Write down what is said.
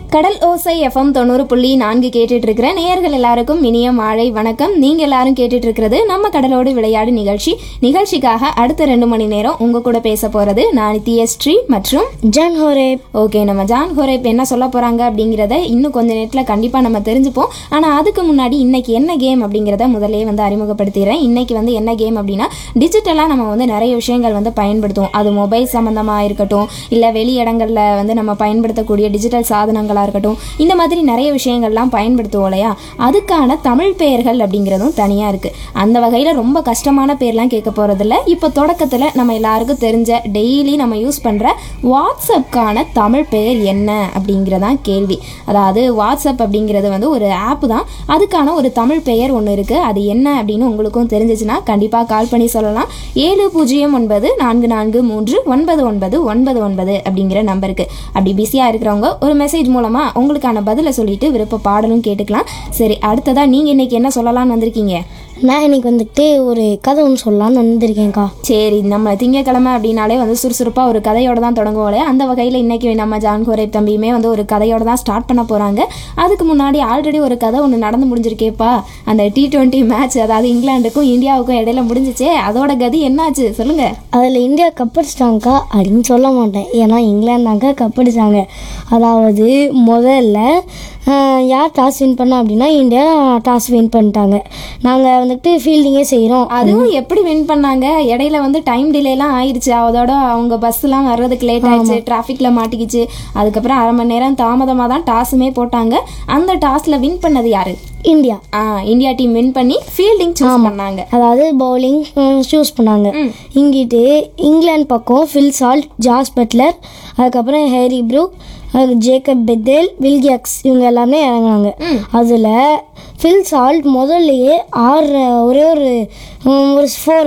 கடல் ஓசை எஃப்எம் தொண்ணூறு புள்ளி நான்கு கேட்டுட்டு இருக்கிற நேயர்கள் எல்லாருக்கும் இனிய மாலை வணக்கம் நீங்க எல்லாரும் கேட்டுட்டு இருக்கிறது நம்ம கடலோடு விளையாடு நிகழ்ச்சி நிகழ்ச்சிக்காக அடுத்த ரெண்டு மணி நேரம் உங்க கூட பேச போறது நான் நித்யஸ்ரீ மற்றும் ஜான் ஹோரேப் ஓகே நம்ம ஜான் ஹோரேப் என்ன சொல்ல போறாங்க அப்படிங்கிறத இன்னும் கொஞ்ச நேரத்தில் கண்டிப்பா நம்ம தெரிஞ்சுப்போம் ஆனா அதுக்கு முன்னாடி இன்னைக்கு என்ன கேம் அப்படிங்கிறத முதல்ல வந்து அறிமுகப்படுத்திடுறேன் இன்னைக்கு வந்து என்ன கேம் அப்படின்னா டிஜிட்டலாக நம்ம வந்து நிறைய விஷயங்கள் வந்து பயன்படுத்துவோம் அது மொபைல் சம்மந்தமாக இருக்கட்டும் இல்லை வெளி இடங்களில் வந்து நம்ம பயன்படுத்தக்கூடிய டிஜிட்டல் சாதனங்களாக இருக்கட்டும் இந்த மாதிரி நிறைய விஷயங்கள்லாம் பயன்படுத்துவோம் இல்லையா அதுக்கான தமிழ் பெயர்கள் அப்படிங்கிறதும் தனியாக இருக்குது அந்த வகையில் ரொம்ப கஷ்டமான பேர்லாம் கேட்க போகிறதில்ல இப்போ தொடக்கத்தில் நம்ம எல்லாருக்கும் தெரிஞ்ச டெய்லி நம்ம யூஸ் பண்ணுற வாட்ஸ்அப்கான தமிழ் பெயர் என்ன அப்படிங்கிறதான் கேள்வி அதாவது வாட்ஸ்அப் அப்படிங்கிறது வந்து ஒரு ஆப் தான் அதுக்கான ஒரு தமிழ் பெயர் ஒன்று இருக்குது அது என்ன அப்படின்னு உங்களுக்கும் தெரிஞ்சிச்சுன்னா கண்டிப்பாக கால் பண்ணி சொல்லலாம் ஏழு பூஜ்ஜியம் ஒன்பது நான்கு நான்கு மூன்று ஒன்பது ஒன்பது ஒன்பது ஒன்பது அப்படிங்கிற நம்பருக்கு அப்படி பிஸியாக இருக்கிறவங்க ஒரு மெசேஜ் மூலமாக உங்களுக்கான பதிலை சொல்லிட்டு விருப்ப பாடலும் கேட்டுக்கலாம் சரி அடுத்ததாக நீங்கள் இன்னைக்கு என்ன சொல்லலாம்னு வந்திருக்கீங்க நான் இன்னைக்கு வந்துட்டு ஒரு கதை ஒன்று சொல்லலாம்னு வந்திருக்கேன்க்கா சரி நம்ம திங்கக்கிழமை அப்படின்னாலே வந்து சுறுசுறுப்பாக ஒரு கதையோட தான் தொடங்குவோம் அந்த வகையில் இன்னைக்கு நம்ம ஜான் கோரேப் தம்பியுமே வந்து ஒரு கதையோட தான் ஸ்டார்ட் பண்ண போகிறாங்க அதுக்கு முன்னாடி ஆல்ரெடி ஒரு கதை ஒன்று நடந்து முடிஞ்சிருக்கேப்பா அந்த டி டுவெண்ட்டி மேட்ச் அதாவது இங்கிலாந்துக்கும் இந்தியாவுக்கும் இடையில முடிஞ்சிச்சே அதோட கதி என்னாச்சு சொல்லுங்க அதில் இந்தியா கப்படிச்சிட்டாங்கக்கா அப்படின்னு சொல்ல மாட்டேன் ஏன்னா இங்கிலாந்து தாங்க கப்படிச்சாங்க அதாவது முதல்ல ஆஹ், யார் டாஸ் வின் பண்ணா அப்படின்னா இந்தியா டாஸ் வின் பண்ணிட்டாங்க நாங்கள் வந்துட்டு ஃபீல்டிங்கே செய்கிறோம் அதுவும் எப்படி வின் பண்ணாங்க இடையில வந்து டைம் டிலேலாம் ஆயிடுச்சு அதோட அவங்க பஸ்லாம் வர்றதுக்கு லேட் ஆயிடுச்சு டிராஃபிக்ல மாட்டிக்கிச்சு அதுக்கப்புறம் அரை மணி நேரம் தாமதமாக தான் டாஸுமே போட்டாங்க அந்த டாஸ்ல வின் பண்ணது யாரு இந்தியா ஆ இந்தியா டீம் வின் பண்ணி ஃபீல்டிங் சூஸ் பண்ணாங்க அதாவது பவுலிங் சூஸ் பண்ணாங்க இங்கிட்டு இங்கிலாந்து பக்கம் ஃபில் சால்ட் ஜாஸ் பட்லர் அதுக்கப்புறம் ஹேரி ப்ரூக் அதுக்கு ஜேக்கப் பெத்தேல் வில்கியாக்ஸ் இவங்க எல்லாமே இறங்குனாங்க அதில் ஃபில் சால்ட் முதல்லையே ஆறு ஒரே ஒரு உம், ஒரு ஃபோர்